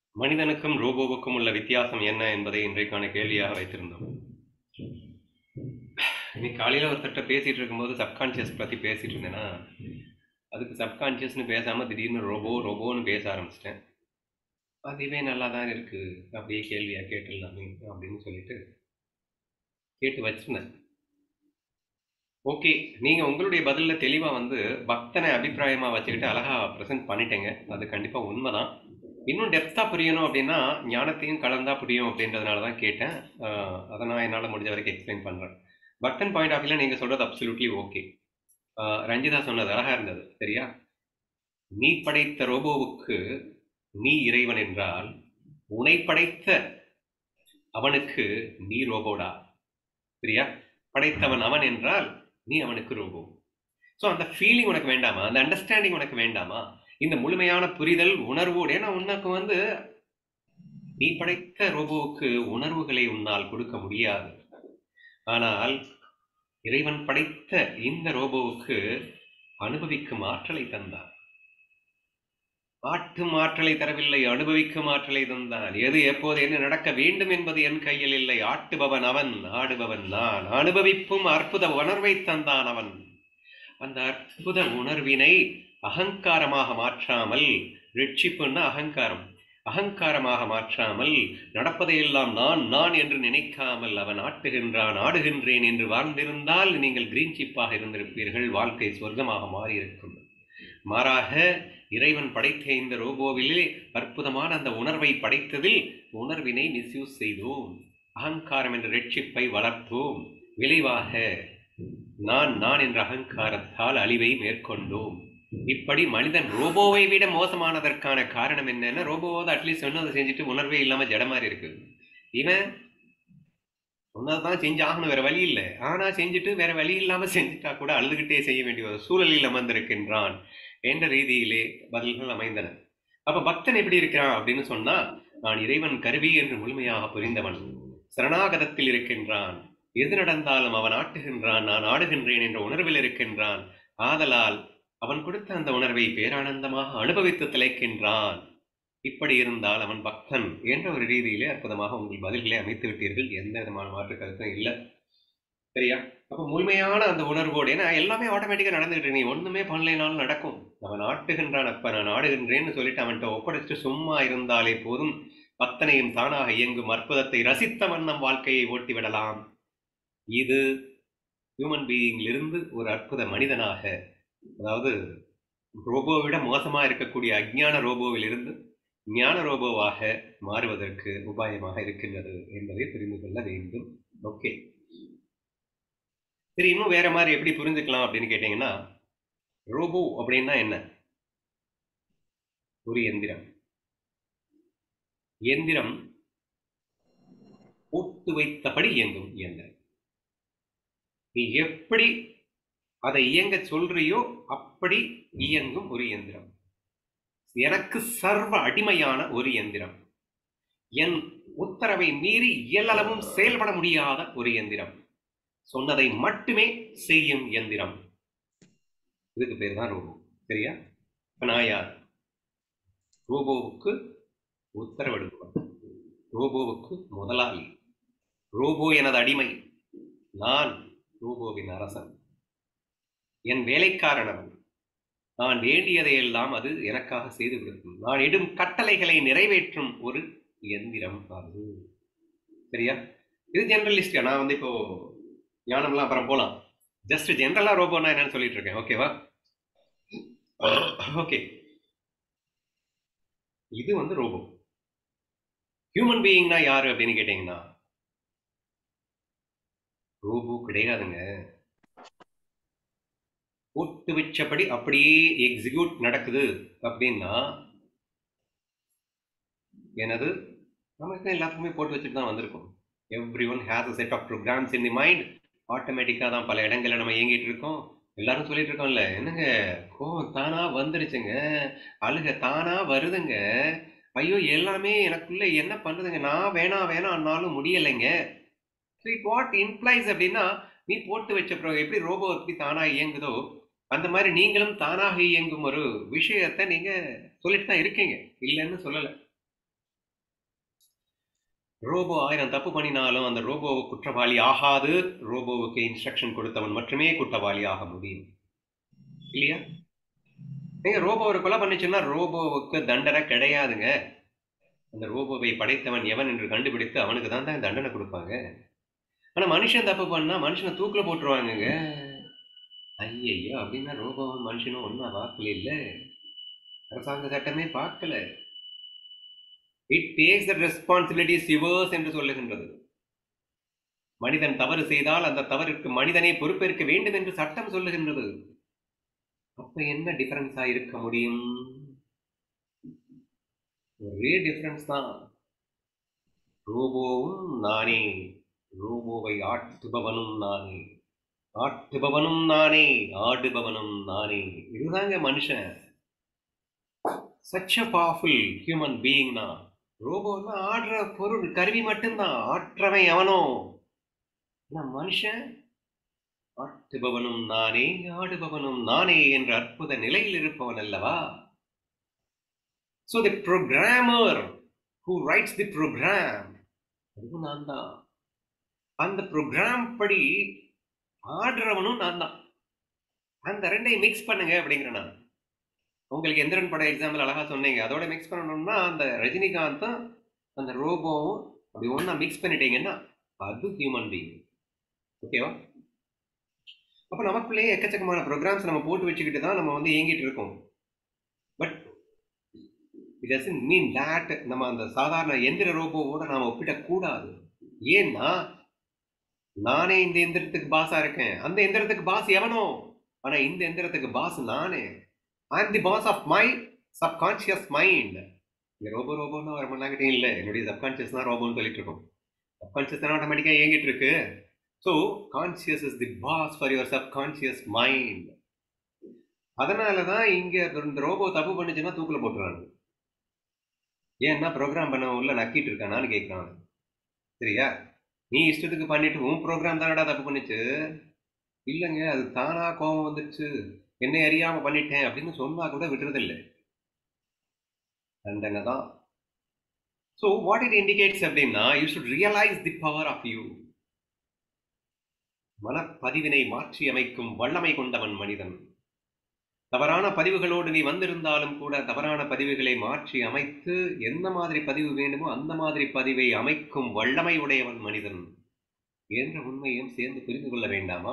மனிதனுக்கும் ரோபோவுக்கும் உள்ள வித்தியாசம் என்ன என்பதை இன்றைக்கான கேள்வியாக வைத்திருந்தோம் இன்னைக்கு காலையில ஒருத்தர்கிட்ட பேசிட்டு இருக்கும்போது சப்கான்சியஸ் பத்தி பேசிட்டு இருந்தேன்னா அதுக்கு சப்கான்சியஸ்னு பேசாம திடீர்னு ரோபோ ரோபோன்னு பேச ஆரம்பிச்சிட்டேன் அதுவே நல்லா தான் இருக்கு அப்படியே கேள்வியா கேட்டுடலாமே அப்படின்னு சொல்லிட்டு கேட்டு வச்சிருந்தேன் ஓகே நீங்க உங்களுடைய பதில்ல தெளிவா வந்து பக்தனை அபிப்பிராயமா வச்சுக்கிட்டு அழகா ப்ரெசென்ட் பண்ணிட்டீங்க அது கண்டிப்பா உண்மைதான் இன்னும் டெப்தா புரியணும் அப்படின்னா ஞானத்தையும் கலந்தா புரியும் அப்படின்றதுனால தான் கேட்டேன் ஆஹ் அதை நான் என்னால் முடிஞ்ச வரைக்கும் எக்ஸ்பிளைன் பண்றேன் பக்தன் பாயிண்ட் ஆஃப் வியூல நீங்க சொல்றது அப்சல்யூட்லி ஓகே ரஞ்சிதா சொன்னது அழகா இருந்தது சரியா நீ படைத்த ரோபோவுக்கு நீ இறைவன் என்றால் உன்னை படைத்த அவனுக்கு நீ ரோபோடா சரியா படைத்தவன் அவன் என்றால் நீ அவனுக்கு ரோபோ ஸோ அந்த ஃபீலிங் உனக்கு வேண்டாமா அந்த அண்டர்ஸ்டாண்டிங் உனக்கு வேண்டாமா இந்த முழுமையான புரிதல் உணர்வோடு ஏன்னா உனக்கு வந்து நீ படைத்த ரோபோவுக்கு உணர்வுகளை உன்னால் கொடுக்க முடியாது ஆனால் இறைவன் படைத்த இந்த ரோபோவுக்கு அனுபவிக்கும் ஆற்றலை தந்தான் ஆட்டும் ஆற்றலை தரவில்லை அனுபவிக்கும் ஆற்றலை தந்தான் எது எப்போது என்ன நடக்க வேண்டும் என்பது என் கையில் இல்லை ஆட்டுபவன் அவன் ஆடுபவன் நான் அனுபவிப்பும் அற்புத உணர்வை தந்தான் அவன் அந்த அற்புத உணர்வினை அகங்காரமாக மாற்றாமல் ரிட்சிப்புன்னா அகங்காரம் அகங்காரமாக மாற்றாமல் நடப்பதையெல்லாம் நான் நான் என்று நினைக்காமல் அவன் ஆட்டுகின்றான் ஆடுகின்றேன் என்று வாழ்ந்திருந்தால் நீங்கள் கிரீன் சிப்பாக இருந்திருப்பீர்கள் வாழ்க்கை சொர்க்கமாக மாறியிருக்கும் மாறாக இறைவன் படைத்த இந்த ரோபோவிலே அற்புதமான அந்த உணர்வை படைத்ததில் உணர்வினை மிஸ்யூஸ் செய்தோம் அகங்காரம் என்ற ரெட்சிப்பை வளர்த்தோம் விளைவாக நான் நான் என்ற அகங்காரத்தால் அழிவை மேற்கொண்டோம் இப்படி மனிதன் ரோபோவை விட மோசமானதற்கான காரணம் என்னன்னா ரோபோவாவது அட்லீஸ்ட் சொன்னதை செஞ்சுட்டு உணர்வே இல்லாம ஜட மாதிரி இருக்கு இவன் சொன்னதான் செஞ்சு ஆகணும் வேற வழி இல்லை ஆனா செஞ்சுட்டு வேற வழி இல்லாம செஞ்சுட்டா கூட அழுதுகிட்டே செய்ய வேண்டிய ஒரு சூழலில் அமர்ந்திருக்கின்றான் என்ற ரீதியிலே பதில்கள் அமைந்தன அப்ப பக்தன் எப்படி இருக்கிறான் அப்படின்னு சொன்னா நான் இறைவன் கருவி என்று முழுமையாக புரிந்தவன் சரணாகதத்தில் இருக்கின்றான் எது நடந்தாலும் அவன் ஆட்டுகின்றான் நான் ஆடுகின்றேன் என்ற உணர்வில் இருக்கின்றான் ஆதலால் அவன் கொடுத்த அந்த உணர்வை பேரானந்தமாக அனுபவித்து திளைக்கின்றான் இப்படி இருந்தால் அவன் பக்தன் என்ற ஒரு ரீதியிலே அற்புதமாக உங்கள் பதில்களை அமைத்து விட்டீர்கள் எந்த விதமான மாற்று கருத்தும் இல்லை சரியா அப்ப முழுமையான அந்த உணர்வோடு ஏன்னா எல்லாமே ஆட்டோமேட்டிக்கா நடந்துகிட்டு நீ ஒண்ணுமே பண்ணலைனாலும் நடக்கும் அவன் ஆட்டுகின்றான் அப்ப நான் ஆடுகின்றேன்னு சொல்லிட்டு அவன்கிட்ட ஒப்படைச்சிட்டு சும்மா இருந்தாலே போதும் பத்தனையும் தானாக இயங்கும் அற்புதத்தை ரசித்த வண்ணம் வாழ்க்கையை ஓட்டி விடலாம் இது ஹியூமன் பீயிங்கிலிருந்து ஒரு அற்புத மனிதனாக அதாவது ரோபோவிட மோசமா இருக்கக்கூடிய அஜ்ஞான ரோபோவில் இருந்து ஞான ரோபோவாக மாறுவதற்கு உபாயமாக இருக்கின்றது என்பதை புரிந்து கொள்ள வேண்டும் ஓகே சரி இன்னும் வேற மாதிரி எப்படி புரிஞ்சுக்கலாம் அப்படின்னு கேட்டீங்கன்னா ரோபோ அப்படின்னா என்ன ஒரு எந்திரம் எந்திரம் போட்டு வைத்தபடி இயங்கும் இயந்திரம் நீ எப்படி அதை இயங்க சொல்றியோ அப்படி இயங்கும் ஒரு இயந்திரம் எனக்கு சர்வ அடிமையான ஒரு இயந்திரம் என் உத்தரவை மீறி இயலளவும் செயல்பட முடியாத ஒரு இயந்திரம் சொன்னதை மட்டுமே செய்யும் இயந்திரம் இதுக்கு பேர் தான் ரோபோ சரியா இப்ப நான் யார் ரோபோவுக்கு உத்தரவிடுபவன் ரோபோவுக்கு முதலாளி ரோபோ எனது அடிமை நான் ரோபோவின் அரசன் என் வேலைக்காரன் அவன் நான் வேண்டியதையெல்லாம் அது எனக்காக செய்து கொடுக்கும் நான் இடும் கட்டளைகளை நிறைவேற்றும் ஒரு எந்திரம் அது சரியா இது ஜெனரலிஸ்ட் நான் வந்து இப்போ ஞானம்லாம் அப்புறம் போலாம் ஜஸ்ட் ஜெனரலா ரோபோனா என்னன்னு சொல்லிட்டு இருக்கேன் ஓகேவா ஓகே இது வந்து ரோபோ ஹியூமன் பீயிங்னா யாரு அப்படின்னு கேட்டீங்கன்னா ரோபோ கிடையாதுங்க போட்டு வச்சபடி அப்படியே எக்ஸிக்யூட் நடக்குது அப்படின்னா எனது நமக்கு எல்லாத்துக்குமே போட்டு வச்சுட்டு தான் வந்திருக்கும் everyone has a set of programs in the mind ஆட்டோமேட்டிக்காக தான் பல இடங்களில் நம்ம இயங்கிட்டு இருக்கோம் எல்லாரும் சொல்லிட்டு இருக்கோம்ல என்னங்க கோவம் தானா வந்துருச்சுங்க அழுக தானா வருதுங்க ஐயோ எல்லாமே எனக்குள்ள என்ன பண்ணுதுங்க நான் வேணா வேணான்னாலும் முடியலைங்க இட் வாட் இம்ப்ளைஸ் அப்படின்னா நீ போட்டு வச்ச பிறகு எப்படி ரோபோ எப்படி தானா இயங்குதோ அந்த மாதிரி நீங்களும் தானாக இயங்கும் ஒரு விஷயத்தை நீங்க சொல்லிட்டு தான் இருக்கீங்க இல்லைன்னு சொல்லலை ரோபோ ஆயிரம் தப்பு பண்ணினாலும் அந்த ரோபோ குற்றவாளி ஆகாது ரோபோவுக்கு இன்ஸ்ட்ரக்ஷன் கொடுத்தவன் மட்டுமே குற்றவாளி ஆக முடியும் இல்லையா நீங்க ரோபோ ஒரு கொலை பண்ணிச்சுன்னா ரோபோவுக்கு தண்டனை கிடையாதுங்க அந்த ரோபோவை படைத்தவன் எவன் என்று கண்டுபிடித்து அவனுக்கு தான் தான் தண்டனை கொடுப்பாங்க ஆனா மனுஷன் தப்பு பண்ணா மனுஷனை தூக்கில போட்டுருவாங்கங்க ஐயையோ அப்படின்னா ரோபோவும் மனுஷனும் ஒன்னா பார்க்கல இல்ல அரசாங்க சட்டமே பார்க்கல it takes the responsibilities yours என்று சொல்லுகின்றது மனிதன் தவறு செய்தால் அந்த தவறுக்கு மனிதனை பொறுப்பேற்க வேண்டும் என்று சட்டம் சொல்லுகின்றது அப்ப என்ன டிஃபரன்ஸா இருக்க முடியும் ஒரே டிஃபரன்ஸ் தான் ரோபோவும் நானே ரோபோவை ஆட்டுபவனும் நானே ஆட்டுபவனும் நானே ஆடுபவனும் நானே இதுதாங்க மனுஷன் such a powerful human being தான் ரோபோன்னா ஆடுற பொருள் கருவி மட்டும்தான் ஆற்றவன் எவனோ ஆனா மனுஷன் ஆட்டுபவனும் நானே ஆடுபவனும் நானே என்ற அற்புத நிலையில் இருப்பவன் அல்லவா so the programmer who writes the program அதுவும் நான் தான் அந்த ப்ரோக்ராம் படி ஆடுறவனும் நான் தான் அந்த ரெண்டையும் மிக்ஸ் பண்ணுங்க அப்படிங்கிற நான் உங்களுக்கு எந்திரன் பட எக்ஸாம்பிள் அழகா சொன்னீங்க அதோட மிக்ஸ் பண்ணணும்னா அந்த ரஜினிகாந்தும் அந்த ரோபோவும் அப்படி ஒன்றா மிக்ஸ் பண்ணிட்டீங்கன்னா அது ஹியூமன் பீயிங் ஓகேவா அப்போ நமக்குள்ளேயே எக்கச்சக்கமான ப்ரோக்ராம்ஸ் நம்ம போட்டு வச்சுக்கிட்டு தான் நம்ம வந்து இயங்கிட்டு இருக்கோம் but it doesn't mean that நம்ம அந்த சாதாரண எந்திர ரோபோவோட நாம ஒப்பிடக்கூடாது ஏன்னா நானே இந்த எந்திரத்துக்கு பாஸா இருக்கேன் அந்த எந்திரத்துக்கு பாஸ் எவனோ ஆனா இந்த எந்திரத்துக்கு பாஸ் நானே I the boss of my subconscious mind இந்த ரோபோ ரோபோன்னு வர மண்ணாகிட்டே இல்லை என்னுடைய சப்கான்சியஸ் தான் ரோபோன்னு சொல்லிட்டு இருக்கோம் சப்கான்சியஸ் தான் ஆட்டோமேட்டிக்காக இயங்கிட்டு இருக்கு so conscious is the boss for your subconscious mind அதனால தான் இங்க இந்த ரோபோ தப்பு பண்ணுச்சுன்னா தூக்கில் போட்டுறாங்க ஏன்னா ப்ரோக்ராம் பண்ண உள்ள நக்கிட்டு இருக்கானான்னு கேட்குறான் சரியா நீ இஷ்டத்துக்கு பண்ணிட்டு உன் ப்ரோக்ராம் தானடா தப்பு பண்ணுச்சு இல்லைங்க அது தானா கோபம் வந்துடுச்சு என்னை அறியாம பண்ணிட்டேன் அப்படின்னு சொன்னா கூட விடுறதில்லை தண்டனை தான் ஸோ வாட் இட் இண்டிகேட்ஸ் அப்படின்னா you should realise the power of you மனப்பதிவினை மாற்றி அமைக்கும் வல்லமை கொண்டவன் மனிதன் தவறான பதிவுகளோடு நீ வந்திருந்தாலும் கூட தவறான பதிவுகளை மாற்றி அமைத்து எந்த மாதிரி பதிவு வேண்டுமோ அந்த மாதிரி பதிவை அமைக்கும் வல்லமை உடையவன் மனிதன் என்ற உண்மையும் சேர்ந்து புரிந்து கொள்ள வேண்டாமா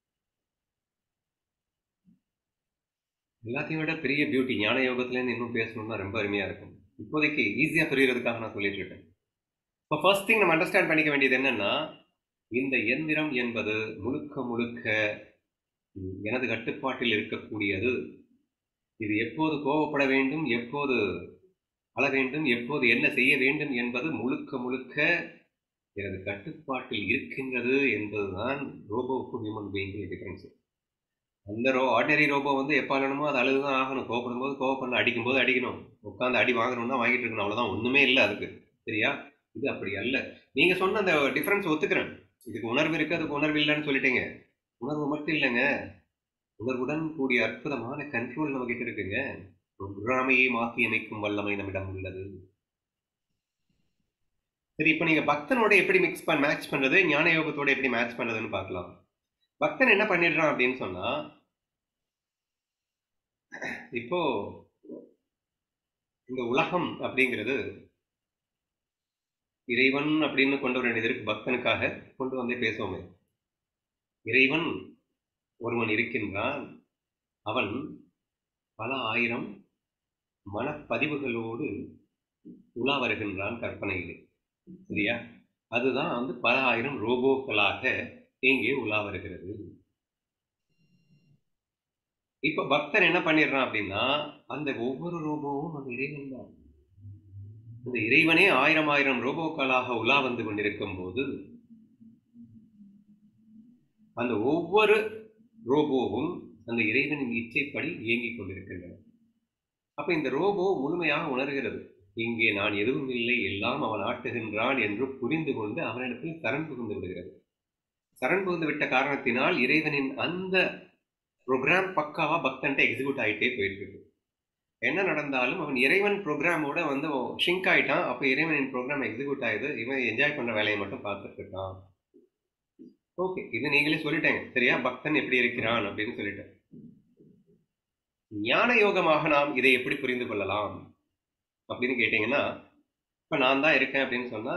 எல்லாத்தையும் விட பெரிய பியூட்டி ஞான யோகத்துலேருந்து இன்னும் பேசணும்னா ரொம்ப அருமையா இருக்கும் இப்போதைக்கு ஈஸியா புரியறதுக்காக நான் சொல்லிட்டு இருக்கேன் இப்போ ஃபர்ஸ்ட் திங் நம்ம அண்டர்ஸ்டாண்ட் பண்ணிக்க வேண்டியது என்னன்னா இந்த எந்திரம் என்பது முழுக்க முழுக்க எனது கட்டுப்பாட்டில் இருக்கக்கூடியது இது எப்போது கோவப்பட வேண்டும் எப்போது அழ வேண்டும் எப்போது என்ன செய்ய வேண்டும் என்பது முழுக்க முழுக்க எனது கட்டுப்பாட்டில் இருக்கின்றது என்பதுதான் ரோபோவுக்கும் ஹியூமன் பீயிங்கும் டிஃபரன்ஸ் அந்த ரோ ஆர்டினரி ரோபோ வந்து எப்போ அழணுமோ அது அழுதுதான் ஆகணும் கோவப்படும் போது கோவப்படணும் அடிக்கும் போது அடிக்கணும் உட்காந்து அடி வாங்கணும்னா வாங்கிட்டு இருக்கணும் அவ்வளோதான் ஒன்றுமே இல்லை அதுக்கு சரியா இது அப்படி அல்ல நீங்க சொன்ன அந்த டிஃபரன்ஸ் ஒத்துக்கிறேன் இதுக்கு உணர்வு இருக்கு அதுக்கு உணர்வு இல்லைன்னு சொல்லிட்டீங்க உணர்வு மட்டும் இல்லைங்க உணர்வுடன் கூடிய அற்புதமான கண்ட்ரோல் நம்ம கிட்ட இருக்குங்க ப்ரோக்ராமையே மாற்றி அமைக்கும் வல்லமை நம்மிடம் உள்ளது சரி இப்போ நீங்க பக்தனோட எப்படி மிக்ஸ் பண்ண மேட்ச் பண்றது ஞான யோகத்தோட எப்படி மேட்ச் பண்றதுன்னு பார்க்கலாம் பக்தன் என்ன பண்ணிடுறான் அப்படின்னு சொன்னா இப்போ இந்த உலகம் அப்படிங்கிறது இறைவன் அப்படின்னு கொண்டு வர வேண்டியது இருக்கு பக்தனுக்காக கொண்டு வந்தே பேசுவோமே இறைவன் ஒருவன் இருக்கின்றான் அவன் பல ஆயிரம் மனப்பதிவுகளோடு உலா வருகின்றான் கற்பனையிலே சரியா அதுதான் வந்து பல ஆயிரம் ரோபோக்களாக இங்கே உலா வருகிறது இப்ப பக்தன் என்ன பண்ணிடுறான் அப்படின்னா அந்த ஒவ்வொரு ரோபோவும் அந்த இறைவன் தான் அந்த இறைவனே ஆயிரம் ஆயிரம் ரோபோக்களாக உலா வந்து கொண்டிருக்கும் போது அந்த ஒவ்வொரு ரோபோவும் அந்த இறைவனின் இச்சைப்படி இயங்கிக் கொண்டிருக்கின்றன அப்ப இந்த ரோபோ முழுமையாக உணர்கிறது இங்கே நான் எதுவும் இல்லை எல்லாம் அவன் ஆட்டுகின்றான் என்று புரிந்து கொண்டு அவனிடத்தில் சரண் புகுந்து விடுகிறது சரண் புகுந்து விட்ட காரணத்தினால் இறைவனின் அந்த ப்ரோக்ராம் பக்காவா பக்தன்ட்ட எக்ஸிக்யூட் ஆகிட்டே போயிட்டு இருக்கு என்ன நடந்தாலும் அவன் இறைவன் ப்ரோக்ராமோட வந்து ஷிங்க் ஆயிட்டான் அப்போ இறைவனின் ப்ரோக்ராம் எக்ஸிக்யூட் ஆகுது இவன் என்ஜாய் பண்ற வேலையை மட்டும் பார்த்துட்டு இருக்கான் ஓகே இது நீங்களே சொல்லிட்டேங்க சரியா பக்தன் எப்படி இருக்கிறான் அப்படின்னு சொல்லிட்டேன் ஞான யோகமாக நாம் இதை எப்படி புரிந்து கொள்ளலாம் அப்படின்னு கேட்டீங்கன்னா இப்ப நான் தான் இருக்கேன் அப்படின்னு சொன்னா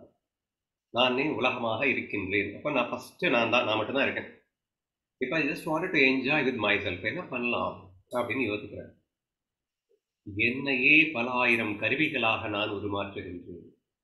நானே உலகமாக இருக்கின்றேன் அப்ப நான் ஃபர்ஸ்ட் நான் தான் நான் மட்டும் தான் இருக்கேன் இப்போ I just want to enjoy with myself என்ன பண்ணலாம் அப்படின்னு யோசிக்கிறேன் என்னையே பல ஆயிரம் கருவிகளாக நான் உருமாற்றுகின்றேன்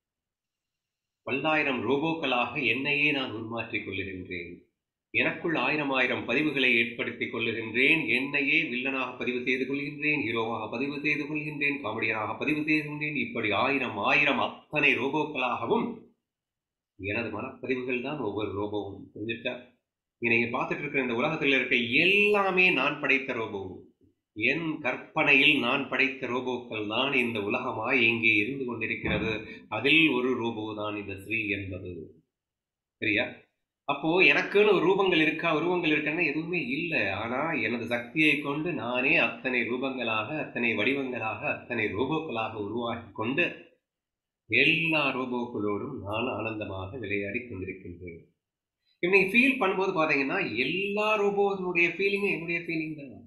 பல்லாயிரம் ரோபோக்களாக என்னையே நான் உருமாற்றிக் கொள்ளுகின்றேன் எனக்குள் ஆயிரம் ஆயிரம் பதிவுகளை ஏற்படுத்திக் கொள்ளுகின்றேன் என்னையே வில்லனாக பதிவு செய்து கொள்கின்றேன் ஹீரோவாக பதிவு செய்து கொள்கின்றேன் காமெடியனாக பதிவு செய்கின்றேன் இப்படி ஆயிரம் ஆயிரம் அத்தனை ரோபோக்களாகவும் எனது மனப்பதிவுகள் தான் ஒவ்வொரு ரோபோவும் புரிஞ்சுட்டா நீங்க பார்த்துட்டு இருக்கிற இந்த உலகத்தில் இருக்க எல்லாமே நான் படைத்த ரோபோ என் கற்பனையில் நான் படைத்த ரோபோக்கள் தான் இந்த உலகமாய் இங்கே இருந்து கொண்டிருக்கிறது அதில் ஒரு ரோபோ தான் இந்த ஸ்ரீ என்பது சரியா அப்போ எனக்குன்னு ஒரு ரூபங்கள் இருக்கா உருவங்கள் இருக்குன்னா எதுவுமே இல்லை ஆனா எனது சக்தியை கொண்டு நானே அத்தனை ரூபங்களாக அத்தனை வடிவங்களாக அத்தனை ரோபோக்களாக உருவாக்கி கொண்டு எல்லா ரோபோக்களோடும் நான் ஆனந்தமாக விளையாடி கொண்டிருக்கின்றேன் இன்னைக்கு ஃபீல் பண்ணும்போது பாத்தீங்கன்னா எல்லா ரோபோனுடைய ஃபீலிங்கும் என்னுடைய ஃபீலிங் தான்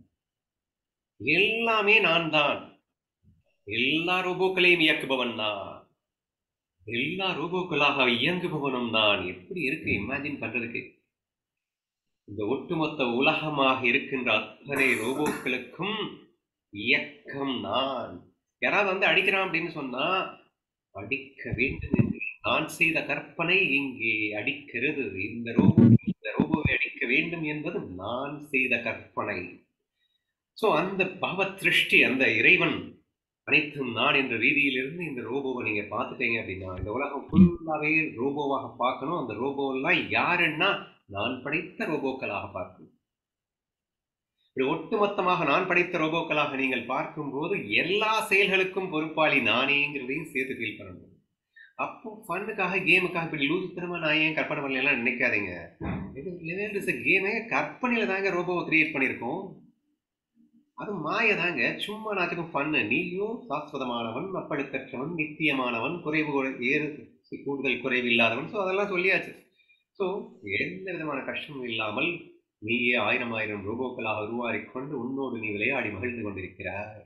எல்லாமே நான் தான் எல்லா ரோபோக்களையும் இயக்குபவன் நான் எல்லா ரோபோக்களாக இயங்குபவனும் தான் எப்படி இருக்கு இமேஜின் பண்றதுக்கு இந்த ஒட்டுமொத்த உலகமாக இருக்கின்ற அத்தனை ரோபோக்களுக்கும் இயக்கம் நான் யாராவது வந்து அடிக்கிறான் அப்படின்னு சொன்னா அடிக்க வேண்டும் என்று நான் செய்த கற்பனை இங்கே அடிக்கிறது இந்த ரோபோ இந்த ரோபோவை அடிக்க வேண்டும் என்பது நான் செய்த கற்பனை சோ அந்த பாவ திருஷ்டி அந்த இறைவன் அனைத்தும் நான் என்ற ரீதியிலிருந்து இந்த ரோபோவை நீங்க பார்த்துட்டீங்க அப்படின்னா இந்த உலகம் ஃபுல்லாவே ரோபோவாக பார்க்கணும் அந்த ரோபோ எல்லாம் யாருன்னா நான் படைத்த ரோபோக்களாக பார்க்கணும் இப்படி ஒட்டுமொத்தமாக நான் படைத்த ரோபோக்களாக நீங்கள் பார்க்கும்போது எல்லா செயல்களுக்கும் பொறுப்பாளி நானேங்கிறதையும் சேர்த்து ஃபீல் பண்ணணும் அப்போ ஃபன்னுக்காக கேமுக்காக இப்படி லூசுத்தனமா நான் ஏன் கற்பனை பண்ணலாம் நினைக்காதீங்க இது கேமே கற்பனையில தாங்க ரோபோவை கிரியேட் பண்ணியிருக்கோம் அது மாய தாங்க சும்மா நாச்சுக்கும் பண்ணு நீயும் சாஸ்வதமானவன் அப்பழுக்கற்றவன் நித்தியமானவன் குறைவு ஏறு கூடுதல் குறைவு இல்லாதவன் ஸோ அதெல்லாம் சொல்லியாச்சு ஸோ எந்த விதமான கஷ்டமும் இல்லாமல் நீயே ஆயிரம் ஆயிரம் ரோபோக்களாக உருவாறிக்கொண்டு உன்னோடு நீ விளையாடி மகிழ்ந்து கொண்டிருக்கிறாய்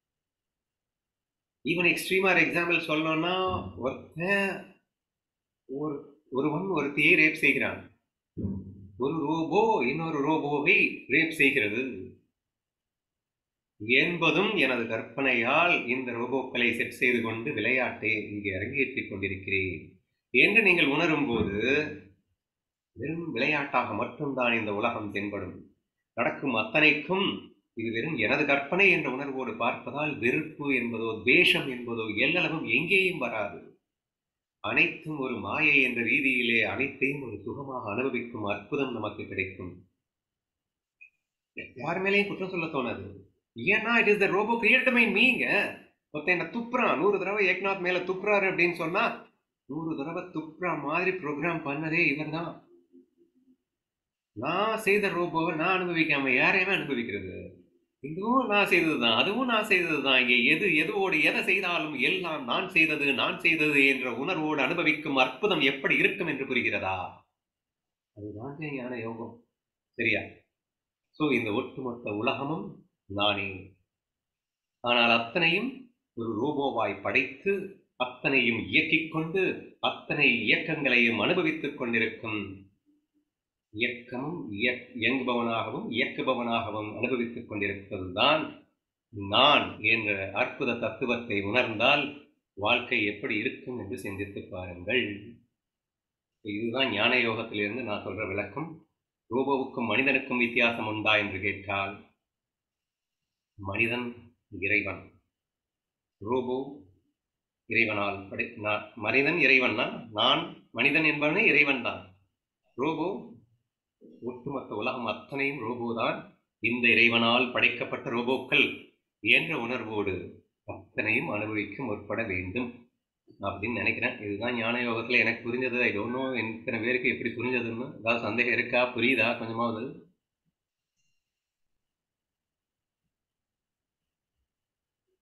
ஈவன் எக்ஸ்ட்ரீமார் எக்ஸாம்பிள் சொல்லணும்னா ஒருத்தன் ஒரு ஒருவன் ஒருத்தையே ரேப் செய்கிறான் ஒரு ரோபோ இன்னொரு ரோபோவை ரேப் செய்கிறது என்பதும் எனது கற்பனையால் இந்த ரோபோக்களை செட் செய்து கொண்டு விளையாட்டை இங்கே அரங்கேற்றிக் கொண்டிருக்கிறேன் என்று நீங்கள் உணரும் போது வெறும் விளையாட்டாக மட்டும்தான் இந்த உலகம் தென்படும் நடக்கும் அத்தனைக்கும் இது வெறும் எனது கற்பனை என்ற உணர்வோடு பார்ப்பதால் வெறுப்பு என்பதோ துவேஷம் என்பதோ எல்லளவும் எங்கேயும் வராது அனைத்தும் ஒரு மாயை என்ற ரீதியிலே அனைத்தையும் ஒரு சுகமாக அனுபவிக்கும் அற்புதம் நமக்கு கிடைக்கும் யார் மேலேயும் குற்றம் சொல்ல தோணாது ஏன்னா it is the robot create my மீங்க ஒருத்தன் என்ன துப்புறான் நூறு தடவை ஏக்நாத் மேல துப்புறாரு அப்படின்னு சொன்னா நூறு தடவை துப்புற மாதிரி ப்ரோக்ராம் பண்ணதே இவர் தான் நான் செய்த ரோபோவை நான் அனுபவிக்காம யாரையுமே அனுபவிக்கிறது இதுவும் நான் செய்தது தான் அதுவும் நான் செய்தது தான் இங்கே எது எதுவோடு எதை செய்தாலும் எல்லாம் நான் செய்தது நான் செய்தது என்ற உணர்வோடு அனுபவிக்கும் அற்புதம் எப்படி இருக்கும் என்று புரிகிறதா அதுதான் ஞான யோகம் சரியா சோ இந்த ஒட்டுமொத்த உலகமும் நானே ஆனால் அத்தனையும் ஒரு ரோபோவாய் படைத்து அத்தனையும் இயக்கிக் கொண்டு அத்தனை இயக்கங்களையும் அனுபவித்துக் கொண்டிருக்கும் இயக்கமும் இயங்குபவனாகவும் இயக்குபவனாகவும் அனுபவித்துக் கொண்டிருப்பதுதான் நான் என்ற அற்புத தத்துவத்தை உணர்ந்தால் வாழ்க்கை எப்படி இருக்கும் என்று சிந்தித்து பாருங்கள் இதுதான் ஞான யோகத்திலிருந்து நான் சொல்ற விளக்கம் ரோபோவுக்கும் மனிதனுக்கும் வித்தியாசம் உண்டா என்று கேட்டால் மனிதன் இறைவன் ரோபோ இறைவனால் படை மனிதன் இறைவன் தான் நான் மனிதன் என்பவனே இறைவன் தான் ரோபோ ஒட்டுமொத்த உலகம் அத்தனையும் ரோபோ தான் இந்த இறைவனால் படைக்கப்பட்ட ரோபோக்கள் என்ற உணர்வோடு அத்தனையும் அனுபவிக்க முற்பட வேண்டும் அப்படின்னு நினைக்கிறேன் இதுதான் ஞான யோகத்துல எனக்கு புரிஞ்சது ஐ டோன்ட் நோ எத்தனை பேருக்கு எப்படி புரிஞ்சதுன்னு ஏதாவது சந்தேகம் இருக்கா புரியுதா கொஞ்சமாவது